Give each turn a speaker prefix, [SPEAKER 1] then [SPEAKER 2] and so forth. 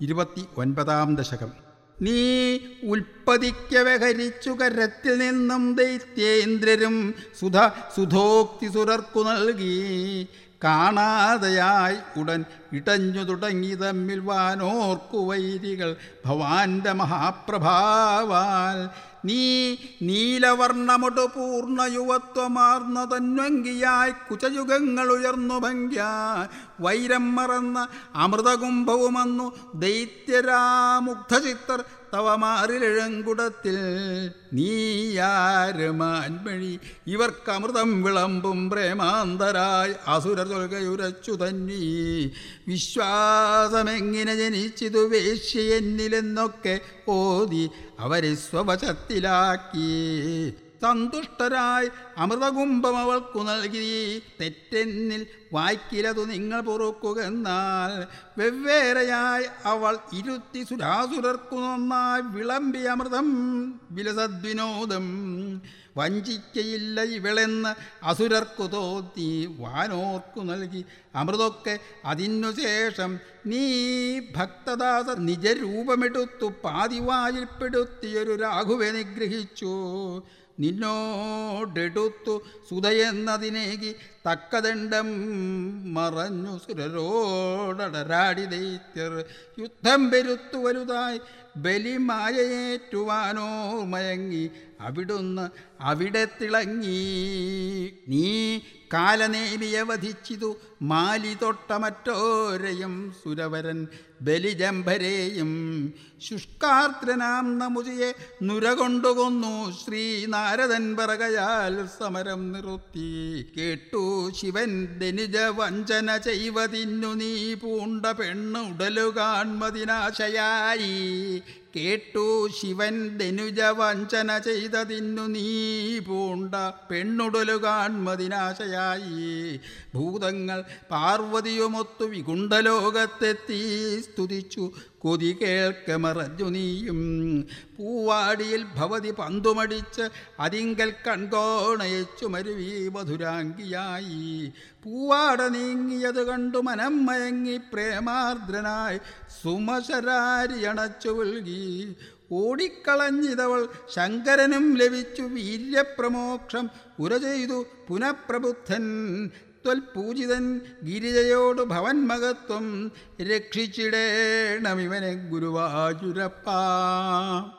[SPEAKER 1] ഇരുപത്തി ഒൻപതാം ദശകം നീ ഉൽപ്പതിക്കവെ ഹരിച്ചു കരത്തിൽ നിന്നും ദൈത്യേന്ദ്രരും സുധ സുധോക്തി സുരർക്കു നൽകി കാണാതെയായി ഉടൻ ഇടഞ്ഞു തുടങ്ങി തമ്മിൽ വാനോർക്കു വൈരികൾ ഭവാന്റെ മഹാപ്രഭാവാൽ നീ നീലവർണ്ണമൊടു പൂർണ്ണ യുവത്വമാർന്ന തന്വങ്കിയായി കുചയുഗങ്ങൾ ഉയർന്നു ഭംഗ്യ വൈരം മറന്ന അമൃതകുംഭവുമന്നു ദൈത്യരാമുഗ്ധചിത്തർ തവ മാറിലെഴുങ്കുടത്തിൽ നീയാരമാൻമഴി ഇവർക്കമൃതം വിളമ്പും പ്രേമാന്തരായി അസുരർ തൊൽകയുരച്ചു തന്നി വിശ്വാസമെങ്ങനെ ജനിച്ചിതു വേശ്യ എന്നിലെന്നൊക്കെ ഓതി അവരെ സ്വവശത്തിലാക്കി സന്തുഷ്ടരായി അമൃതകുംഭം അവൾക്കു നൽകി തെറ്റെന്നിൽ വായിക്കിലതു നിങ്ങൾ പൊറുക്കുകെന്നാൽ വെവ്വേറെയായി അവൾ ഇരുത്തി സുരാസുരർക്കു നന്നായി വിളമ്പി അമൃതം വിലസദ്വിനോദം വഞ്ചിക്കയില്ല ഇവളെന്ന് അസുരർക്കു തോന്നി വാനോർക്കു നൽകി അമൃതൊക്കെ അതിനു ശേഷം നീ ഭക്തദാസർ നിജരൂപമെടുത്തു പാതിവായിൽപ്പെടുത്തിയൊരു രാഘുവെ നിഗ്രഹിച്ചു നിന്നോടെടുത്തു സുതയെന്നതിനേകി തക്കദണ്ഡം മറഞ്ഞു സുരരോടരാടി ദൈത്യർ യുദ്ധം പെരുത്തു വലുതായി ബലിമായേറ്റുവാനോ മയങ്ങി അവിടുന്ന് അവിടെ തിളങ്ങി നീ കാലനേമിയെ വധിച്ചിതു മാലി തൊട്ട മറ്റോരെയും സുരവരൻ ബലിജംഭരെയും ശുഷ്കാർദ്രനാം നമുതിയെ നുരകൊണ്ടു കൊന്നു ശ്രീനാരദൻ പറകയാൽ സമരം നിർത്തി കേട്ടു ശിവൻ ധനുജ വഞ്ചന ചെയ്വതിന്നു നീ പൂണ്ട പെണ്ണ് ഉടലു കാൺമതിനാശയായി കേട്ടു ശിവൻ ധനുജ വഞ്ചന ചെയ്തതിന്നു നീ പൂണ്ട പെണ്ണുടലു കാൺമതിനാശയായി ഭൂതങ്ങൾ പാർവതിയുമൊത്തു വികുണ്ഠലോകത്തെത്തി സ്തുതിച്ചു കൊതി കേൾക്കമറഞ്ഞു നീയും പൂവാടിയിൽ ഭവതി പന്തുമടിച്ച് അതിങ്കൽ കൺകോണയച്ചു മരുവി മധുരാംഗിയായി പൂവാട നീങ്ങിയത് കണ്ടു മനം മയങ്ങി പ്രേമാർദ്രനായി സുമശരാരി അണച്ചു പുൽകി ഓടിക്കളഞ്ഞിതവൾ ശങ്കരനും ലഭിച്ചു വീര്യപ്രമോക്ഷം ഉര ചെയ്തു പുനഃപ്രബുദ്ധൻ ത്വൽപൂജിതൻ ഗിരിജയോട് ഭവന്മകത്വം രക്ഷിച്ചിടേണമിവനെ ഗുരുവായൂരപ്പ